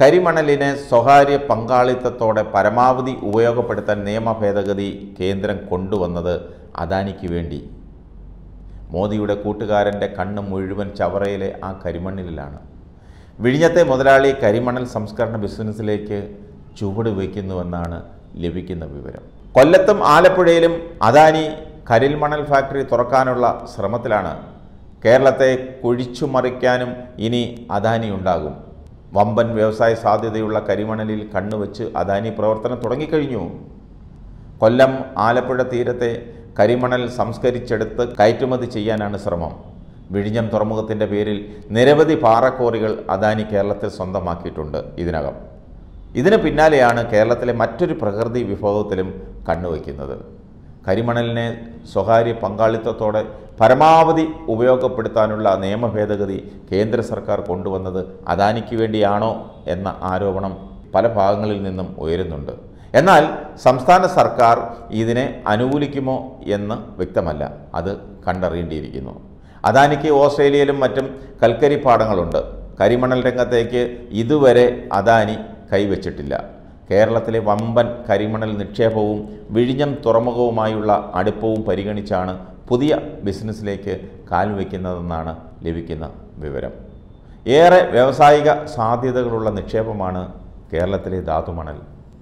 കരിമണലിനെ സ്വകാര്യ പങ്കാളിത്തത്തോടെ പരമാവധി ഉപയോഗപ്പെടുത്താൻ നിയമ ഭേദഗതി കേന്ദ്രം കൊണ്ടുവന്നത് അദാനിക്ക് വേണ്ടി മോദിയുടെ കൂട്ടുകാരൻ്റെ കണ്ണ് മുഴുവൻ ചവറയിലെ ആ കരിമണ്ണിലാണ് വിഴിഞ്ഞത്തെ മുതലാളി കരിമണൽ സംസ്കരണ ബിസിനസ്സിലേക്ക് ചുവട് വയ്ക്കുന്നുവെന്നാണ് ലഭിക്കുന്ന വിവരം കൊല്ലത്തും ആലപ്പുഴയിലും അദാനി കരിൽമണൽ ഫാക്ടറി തുറക്കാനുള്ള ശ്രമത്തിലാണ് കേരളത്തെ കുഴിച്ചുമറിക്കാനും ഇനി അദാനി ഉണ്ടാകും വമ്പൻ വ്യവസായ സാധ്യതയുള്ള കരിമണലിൽ കണ്ണുവച്ച് അദാനി പ്രവർത്തനം തുടങ്ങിക്കഴിഞ്ഞു കൊല്ലം ആലപ്പുഴ തീരത്തെ കരിമണൽ സംസ്കരിച്ചെടുത്ത് കയറ്റുമതി ചെയ്യാനാണ് ശ്രമം വിഴിഞ്ഞം തുറമുഖത്തിൻ്റെ പേരിൽ നിരവധി പാറക്കോറികൾ അദാനി കേരളത്തിൽ സ്വന്തമാക്കിയിട്ടുണ്ട് ഇതിനകം ഇതിന് പിന്നാലെയാണ് കേരളത്തിലെ മറ്റൊരു പ്രകൃതി വിഭവത്തിലും കണ്ണുവയ്ക്കുന്നത് കരിമണലിനെ സ്വകാര്യ പങ്കാളിത്തത്തോടെ പരമാവധി ഉപയോഗപ്പെടുത്താനുള്ള നിയമ ഭേദഗതി കേന്ദ്ര സർക്കാർ കൊണ്ടുവന്നത് അദാനിക്ക് വേണ്ടിയാണോ എന്ന ആരോപണം പല ഭാഗങ്ങളിൽ നിന്നും ഉയരുന്നുണ്ട് എന്നാൽ സംസ്ഥാന സർക്കാർ ഇതിനെ അനുകൂലിക്കുമോ എന്ന് വ്യക്തമല്ല അത് കണ്ടറിയേണ്ടിയിരിക്കുന്നു അദാനിക്ക് ഓസ്ട്രേലിയയിലും മറ്റും കൽക്കരി പാടങ്ങളുണ്ട് കരിമണൽ രംഗത്തേക്ക് ഇതുവരെ അദാനി കൈവച്ചിട്ടില്ല കേരളത്തിലെ വമ്പൻ കരിമണൽ നിക്ഷേപവും വിഴിഞ്ഞം തുറമുഖവുമായുള്ള അടുപ്പവും പരിഗണിച്ചാണ് പുതിയ ബിസിനസ്സിലേക്ക് കാൽവെക്കുന്നതെന്നാണ് ലഭിക്കുന്ന വിവരം ഏറെ വ്യാവസായിക സാധ്യതകളുള്ള നിക്ഷേപമാണ് കേരളത്തിലെ ധാതുമണൽ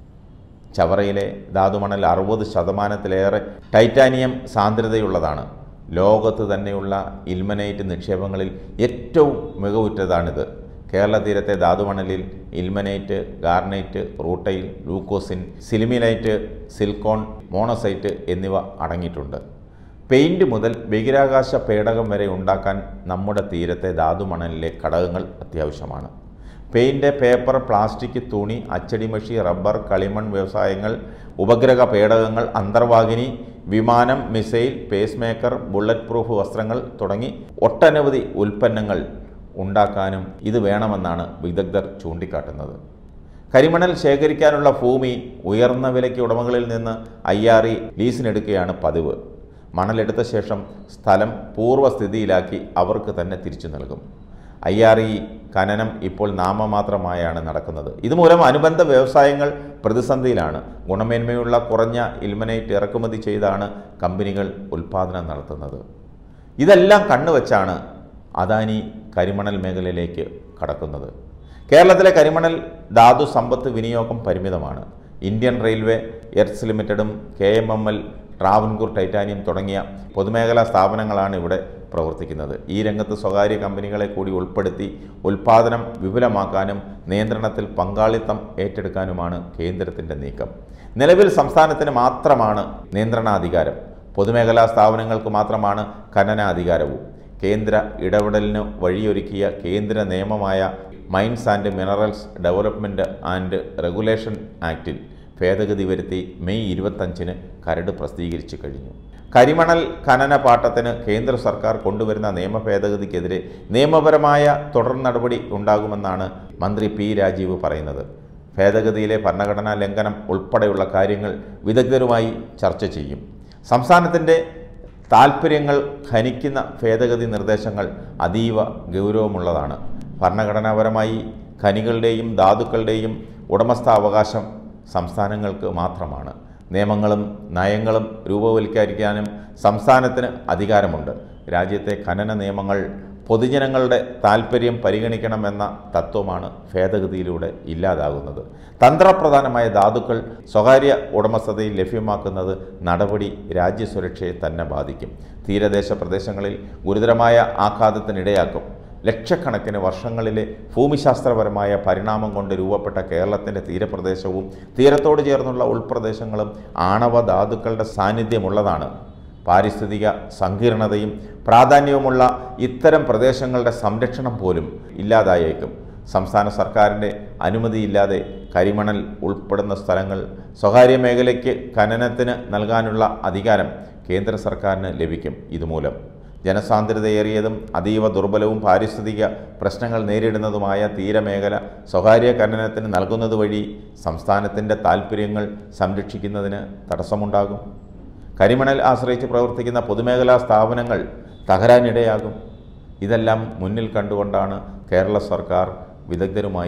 ചവറയിലെ ധാതുമണൽ അറുപത് ശതമാനത്തിലേറെ ടൈറ്റാനിയം സാന്ദ്രതയുള്ളതാണ് ലോകത്ത് തന്നെയുള്ള ഇൽമനൈറ്റ് നിക്ഷേപങ്ങളിൽ ഏറ്റവും മികവുറ്റതാണിത് കേരള തീരത്തെ ധാതുമണലിൽ ilmenite garnet rutile leucoxene sillimanite zircon monazite എന്നിവ അടങ്ങിയിട്ടുണ്ട് പെയിൻറ് മുതൽ ബഹിരാകാശ പേടകം വരെ ഉണ്ടാക്കാൻ നമ്മുടെ തീരത്തെ ധാതുമണലിലെ ഘടകങ്ങൾ അത്യാവശ്യമാണ് പെയിൻറ് പേപ്പർ പ്ലാസ്റ്റിക് തുണി അച്ചടി മഷി റബ്ബർ കളിമൺ വ്യവസായങ്ങൾ ഉപഗ്രഹ പേടകങ്ങൾ അന്തർവാഹിനി വിമാനം missile pacemaker bulletproof വസ്ത്രങ്ങൾ തുടങ്ങി ഒട്ടനവധി ഉൽപ്പന്നങ്ങൾ ഉണ്ടാക്കാനും ഇത് വേണമെന്നാണ് വിദഗ്ധർ ചൂണ്ടിക്കാട്ടുന്നത് കരിമണൽ ശേഖരിക്കാനുള്ള ഭൂമി ഉയർന്ന വിലയ്ക്ക് ഉടമകളിൽ നിന്ന് അയ്യാറി ലീസിനെടുക്കുകയാണ് പതിവ് മണലെടുത്ത ശേഷം സ്ഥലം പൂർവ്വസ്ഥിതിയിലാക്കി അവർക്ക് തന്നെ തിരിച്ചു നൽകും ഐ ആർ ഇ ഖനനം ഇപ്പോൾ നാമമാത്രമായാണ് നടക്കുന്നത് ഇതുമൂലം അനുബന്ധ വ്യവസായങ്ങൾ പ്രതിസന്ധിയിലാണ് ഗുണമേന്മയുള്ള കുറഞ്ഞ ഇൽമനൈറ്റ് ഇറക്കുമതി ചെയ്താണ് കമ്പനികൾ ഉൽപ്പാദനം നടത്തുന്നത് ഇതെല്ലാം കണ്ണുവച്ചാണ് അദാനി കരിമണൽ മേഖലയിലേക്ക് കടക്കുന്നത് കേരളത്തിലെ കരിമണൽ ധാതു സമ്പത്ത് വിനിയോഗം പരിമിതമാണ് ഇന്ത്യൻ റെയിൽവേ എർട്സ് ലിമിറ്റഡും K M M L Travancore titanium തുടങ്ങിയ പൊതുമേഖലാ സ്ഥാപനങ്ങളാണ് ഇവിടെ പ്രവർത്തിക്കുന്നത് ഈ രംഗത്ത് സ്വകാര്യ കമ്പനികളെ കൂടി ഉൾപ്പെടുത്തി ഉൽപ്പാദനം വിപുലമാക്കാനും നിയന്ത്രണത്തിൽ പങ്കാളിത്തം ഏറ്റെടുക്കാനുമാണ് കേന്ദ്രത്തിൻ്റെ നീക്കം നിലവിൽ സംസ്ഥാനത്തിന് മാത്രമാണ് നിയന്ത്രണാധികാരം പൊതുമേഖലാ സ്ഥാപനങ്ങൾക്ക് മാത്രമാണ് ഖനനാധികാരവും കേന്ദ്ര ഇടപെടലിന് വഴിയൊരുക്കിയ കേന്ദ്ര നിയമമായ mines and minerals development and regulation ആക്റ്റിൽ ഭേദഗതി വരുത്തി മെയ് ഇരുപത്തഞ്ചിന് കരട് പ്രസിദ്ധീകരിച്ചു കഴിഞ്ഞു കരിമണൽ ഖനന പാട്ടത്തിന് കേന്ദ്ര സർക്കാർ കൊണ്ടുവരുന്ന നിയമ ഭേദഗതിക്കെതിരെ നിയമപരമായ തുടർ നടപടി ഉണ്ടാകുമെന്നാണ് മന്ത്രി പി രാജീവ് പറയുന്നത് ഭേദഗതിയിലെ ഭരണഘടനാ ലംഘനം ഉൾപ്പെടെയുള്ള കാര്യങ്ങൾ വിദഗ്ധരുമായി ചർച്ച ചെയ്യും സംസ്ഥാനത്തിൻ്റെ താൽപ്പര്യങ്ങൾ ഖനിക്കുന്ന ഭേദഗതി നിർദ്ദേശങ്ങൾ അതീവ ഗൗരവമുള്ളതാണ് ഭരണഘടനാപരമായി ഖനികളുടെയും ധാതുക്കളുടെയും ഉടമസ്ഥാവകാശം സംസ്ഥാനങ്ങൾക്ക് മാത്രമാണ് നിയമങ്ങളും നയങ്ങളും രൂപവൽക്കരിക്കാനും സംസ്ഥാനത്തിന് അധികാരമുണ്ട് രാജ്യത്തെ ഖനന നിയമങ്ങൾ പൊതുജനങ്ങളുടെ താൽപ്പര്യം പരിഗണിക്കണമെന്ന തത്വമാണ് ഭേദഗതിയിലൂടെ ഇല്ലാതാകുന്നത് തന്ത്രപ്രധാനമായ ധാതുക്കൾ സ്വകാര്യ ഉടമസ്ഥതയിൽ ലഭ്യമാക്കുന്നത് നടപടി രാജ്യസുരക്ഷയെ തന്നെ ബാധിക്കും തീരദേശ പ്രദേശങ്ങളിൽ ഗുരുതരമായ ആഘാതത്തിനിടയാക്കും ലക്ഷക്കണക്കിന് വർഷങ്ങളിലെ ഭൂമിശാസ്ത്രപരമായ പരിണാമം കൊണ്ട് രൂപപ്പെട്ട കേരളത്തിൻ്റെ തീരപ്രദേശവും തീരത്തോട് ചേർന്നുള്ള ഉൾപ്രദേശങ്ങളും ആണവ ധാതുക്കളുടെ സാന്നിധ്യമുള്ളതാണ് പാരിസ്ഥിതിക സങ്കീർണതയും പ്രാധാന്യവുമുള്ള ഇത്തരം പ്രദേശങ്ങളുടെ സംരക്ഷണം പോലും ഇല്ലാതായേക്കും സംസ്ഥാന സർക്കാരിൻ്റെ അനുമതിയില്ലാതെ കരിമണൽ ഉൾപ്പെടുന്ന സ്ഥലങ്ങൾ സ്വകാര്യ മേഖലയ്ക്ക് ഖനനത്തിന് നൽകാനുള്ള അധികാരം കേന്ദ്ര സർക്കാരിന് ലഭിക്കും ഇതുമൂലം ജനസാന്ദ്രതയേറിയതും അതീവ ദുർബലവും പാരിസ്ഥിതിക പ്രശ്നങ്ങൾ നേരിടുന്നതുമായ തീരമേഖല സ്വകാര്യ ഖനനത്തിന് നൽകുന്നത് വഴി സംസ്ഥാനത്തിൻ്റെ താൽപ്പര്യങ്ങൾ സംരക്ഷിക്കുന്നതിന് തടസ്സമുണ്ടാകും കരിമണൽ ആശ്രയിച്ച് പ്രവർത്തിക്കുന്ന പൊതുമേഖലാ സ്ഥാപനങ്ങൾ തകരാനിടയാകും ഇതെല്ലാം മുന്നിൽ കണ്ടുകൊണ്ടാണ് കേരള സർക്കാർ വിദഗ്ധരുമായി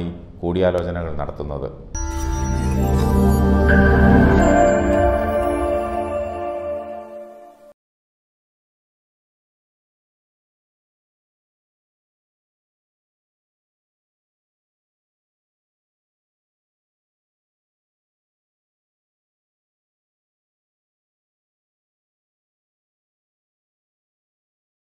കൂടിയാലോചനകൾ നടത്തുന്നത്